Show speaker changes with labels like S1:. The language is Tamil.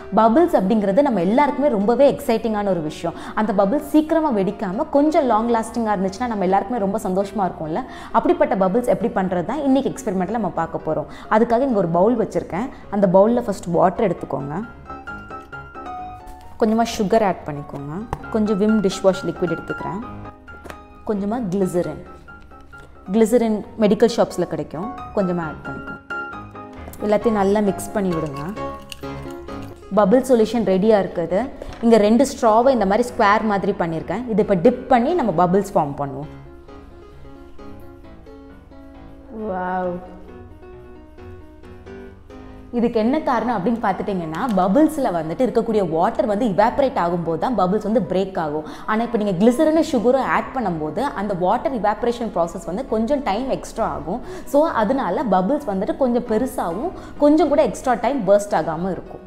S1: பபிள்ஸ் அப்படிங்கிறது நம்ம எல்லாருக்குமே ரொம்பவே எக்ஸைட்டிங்கான ஒரு விஷயம் அந்த பபிள்ஸ் சீக்கிரமாக வெடிக்காமல் கொஞ்சம் லாங் லாஸ்டிங்காக இருந்துச்சுன்னா நம்ம எல்லாருக்குமே ரொம்ப சந்தோஷமாக இருக்கும்ல அப்படிப்பட்ட பபிள்ஸ் எப்படி பண்ணுறது தான் இன்றைக்கி எக்ஸ்பெரிமெண்ட்டில் நம்ம பார்க்க போகிறோம் அதுக்காக இங்கே ஒரு பவுல் வச்சுருக்கேன் அந்த பவுலில் ஃபஸ்ட் வாட்டர் எடுத்துக்கோங்க கொஞ்சமாக சுகர் ஆட் பண்ணிக்கோங்க கொஞ்சம் விம் டிஷ் வாஷ் லிக்விட் எடுத்துக்கிறேன் கொஞ்சமாக கிளிசரின் கிளிசரின் மெடிக்கல் ஷாப்ஸில் கிடைக்கும் கொஞ்சமாக ஆட் பண்ணிக்கோங்க எல்லாத்தையும் நல்லா மிக்ஸ் பண்ணி விடுங்க பபிள் சொல்யூஷன் ரெடியாக இருக்குது இங்கே ரெண்டு ஸ்ட்ராவை இந்த மாதிரி ஸ்கொயர் மாதிரி பண்ணியிருக்கேன் இது இப்போ டிப் பண்ணி நம்ம பபிள்ஸ் ஃபார்ம் பண்ணுவோம் வாவ் இதுக்கு என்ன காரணம் அப்படின்னு பார்த்துட்டிங்கன்னா பபிள்ஸில் வந்துட்டு இருக்கக்கூடிய வாட்டர் வந்து இவாப்ரேட் ஆகும்போது தான் பபிள்ஸ் வந்து பிரேக் ஆகும் ஆனால் இப்போ நீங்கள் கிளிசரனு சுகரும் ஆட் பண்ணும்போது அந்த வாட்டர் இவாப்ரேஷன் ப்ராசஸ் வந்து கொஞ்சம் டைம் எக்ஸ்ட்ரா ஆகும் ஸோ அதனால பபிள்ஸ் வந்துட்டு கொஞ்சம் பெருசாகவும் கொஞ்சம் கூட எக்ஸ்ட்ரா டைம் பர்ஸ்ட் ஆகாமல் இருக்கும்